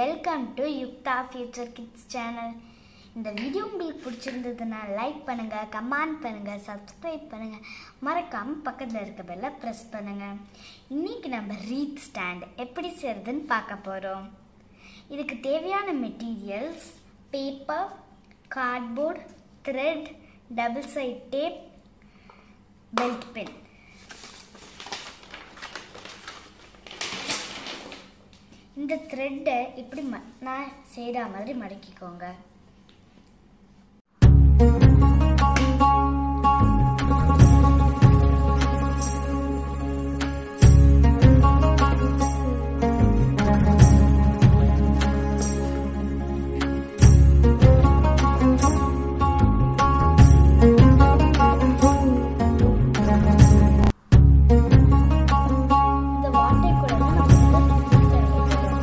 Welcome to Yuktha future kids channel இந்த video உங்களுக்கு பிடிச்சிருந்ததுன்னா லைக் பண்ணுங்க கமெண்ட் பண்ணுங்க சப்ஸ்கிரைப் பண்ணுங்க மறக்காம பக்கத்தில் இருக்க பெல்ல ப்ரெஸ் பண்ணுங்க இன்னைக்கு நம்ம ரீத் ஸ்டாண்ட் எப்படி செய்யறதுன்னு பார்க்க போகிறோம் இதுக்கு தேவையான materials paper cardboard thread double side tape belt pen இந்த த்ரெட்டை இப்படி ம நான் செய்கிற மாதிரி மடக்கிக்கோங்க இந்த வாட்டை கூட தான் நம்ம வந்து fill பண்ண போறோம்.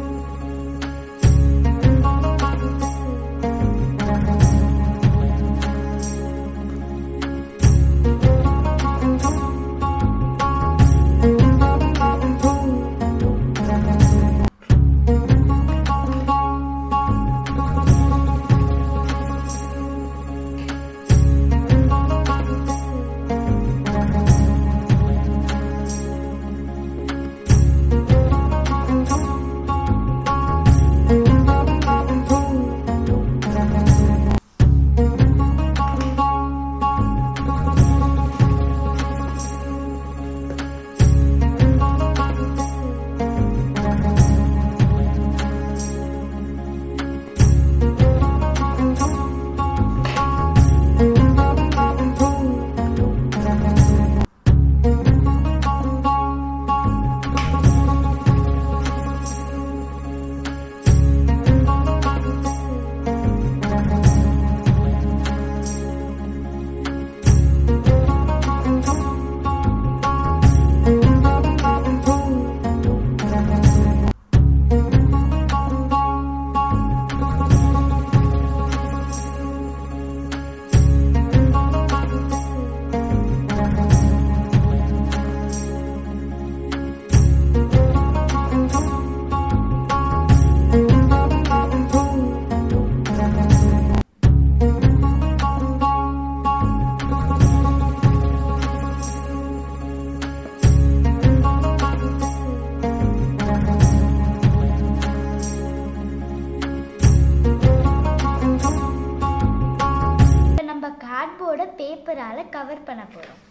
இப்ப நம்ம கார்ட்போர்டை பேப்பரால கவர் பண்ண போறோம்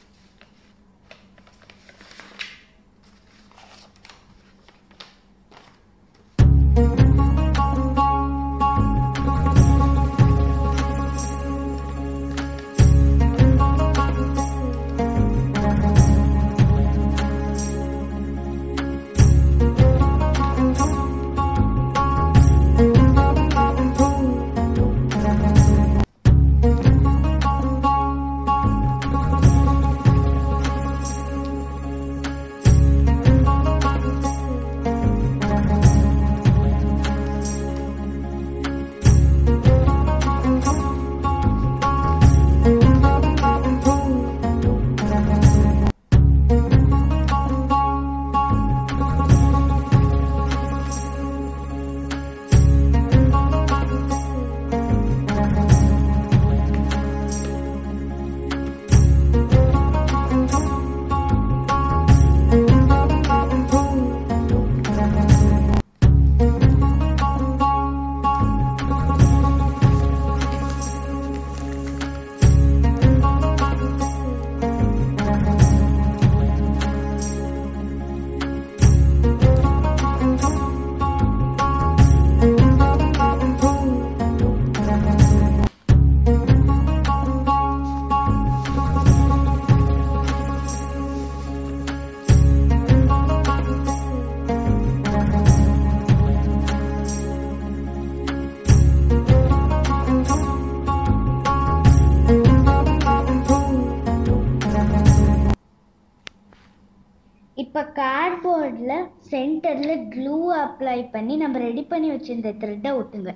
இப்போ கார்ட்போர்டில் சென்டரில் க்ளூ அப்ளை பண்ணி நம்ம ரெடி பண்ணி வச்சிருந்த த்ரெட்டை ஒட்டுங்க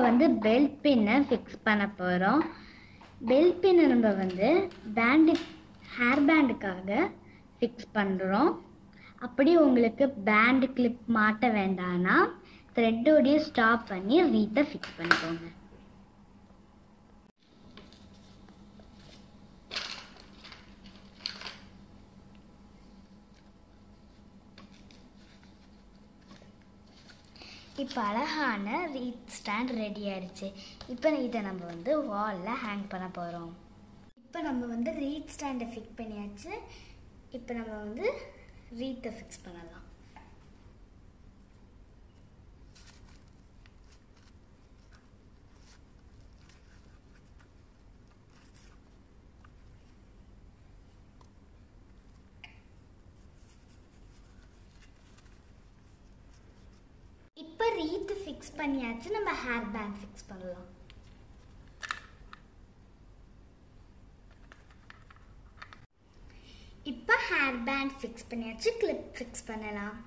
வந்து பெல்ட் பின்னை ஃபிக்ஸ் பண்ண போகிறோம் பெல்ட் பின்னை நம்ம வந்து பேண்டு ஹேர் பேண்டுக்காக ஃபிக்ஸ் பண்ணுறோம் அப்படி உங்களுக்கு பேண்டு கிளிப் மாட்ட வேண்டாம்னா த்ரெட்டோடய ஸ்டாப் பண்ணி ரீத்தை ஃபிக்ஸ் பண்ணிக்கோங்க இப்போ அழகான ரீத் ஸ்டாண்ட் ரெடி ஆயிடுச்சு இப்போ இதை நம்ம வந்து வாலில் ஹேங் பண்ண போகிறோம் இப்போ நம்ம வந்து ரீத் ஸ்டாண்டை ஃபிக்ஸ் பண்ணியாச்சு இப்போ நம்ம வந்து ரீத்தை ஃபிக்ஸ் பண்ணலாம் இப்போ ரீத்து ஃபிக்ஸ் பண்ணியாச்சு நம்ம ஹேர் பேண்ட் ஃபிக்ஸ் பண்ணலாம் இப்போ ஹேர் பேண்ட் ஃபிக்ஸ் பண்ணியாச்சு கிளிப் ஃபிக்ஸ் பண்ணலாம்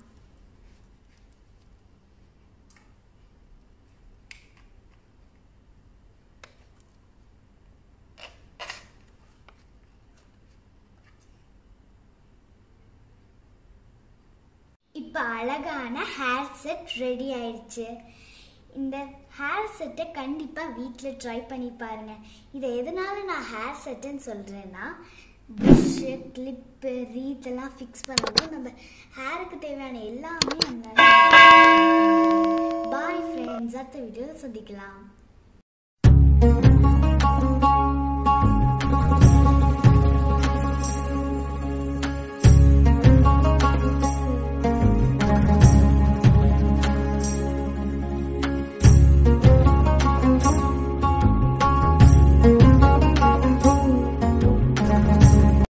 இப்போ அழகான ஹேர் செட் ரெடி ஆயிடுச்சு இந்த ஹேர் செட்டை கண்டிப்பாக வீட்டில் ட்ரை பண்ணி பாருங்க இதை எதனால நான் ஹேர் செட்டுன்னு சொல்கிறேன்னா ப்ரஷ்ஷு கிளிப்பு ரீத் எல்லாம் ஃபிக்ஸ் பண்ணவும் நம்ம ஹேருக்கு தேவையான எல்லாமே நம்ம பாய் ஃப்ரெண்ட்ஸ் அடுத்த வீடியோவில் சந்திக்கலாம்